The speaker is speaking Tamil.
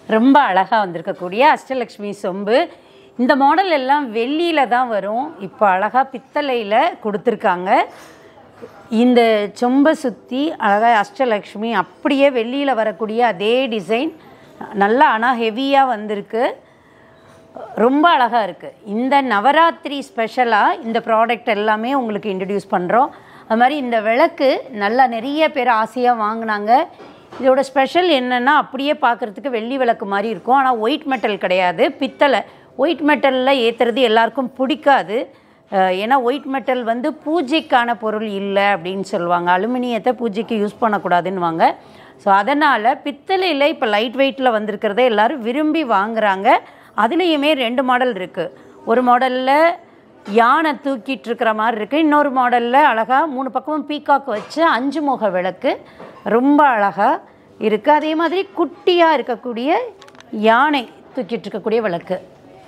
ரொம்ப அழகாக வந்திருக்கக்கூடிய அஷ்டலக்ஷ்மி சொம்பு இந்த மாடல் எல்லாம் வெள்ளியில் தான் வரும் இப்போ அழகாக பித்தளையில் கொடுத்துருக்காங்க இந்த சொம்பை சுற்றி அழகாக அஷ்டலக்ஷ்மி அப்படியே வெள்ளியில் வரக்கூடிய அதே டிசைன் நல்லா ஆனால் ஹெவியாக வந்திருக்கு ரொம்ப அழகாக இருக்குது இந்த நவராத்திரி ஸ்பெஷலாக இந்த ப்ராடக்ட் எல்லாமே உங்களுக்கு இன்ட்ரடியூஸ் பண்ணுறோம் அது மாதிரி இந்த விளக்கு நல்லா நிறைய பேர் ஆசையாக வாங்கினாங்க இதோட ஸ்பெஷல் என்னென்னா அப்படியே பார்க்குறதுக்கு வெள்ளி விளக்கு மாதிரி இருக்கும் ஆனால் ஒயிட் மெட்டல் கிடையாது பித்தளை ஒயிட் மெட்டலில் ஏற்றுறது எல்லாருக்கும் பிடிக்காது அஹ் ஏன்னா ஒயிட் மெட்டல் வந்து பூஜைக்கான பொருள் இல்லை அப்படின்னு சொல்லுவாங்க அலுமினியத்தை பூஜைக்கு யூஸ் பண்ணக்கூடாதுன்னுவாங்க ஸோ அதனால் பித்தளையில் இப்போ லைட் வெயிட்டில் வந்திருக்கிறத எல்லாரும் விரும்பி வாங்குறாங்க அதுலேயுமே ரெண்டு மாடல் இருக்குது ஒரு மாடலில் யானை தூக்கிட்டு இருக்கிற மாதிரி இருக்குது இன்னொரு மாடலில் அழகாக மூணு பக்கமும் பீகாக் வச்சு அஞ்சு முக விளக்கு ரொம்ப அழகாக இருக்குது அதே மாதிரி குட்டியாக இருக்கக்கூடிய யானை தூக்கிட்டு இருக்கக்கூடிய விளக்கு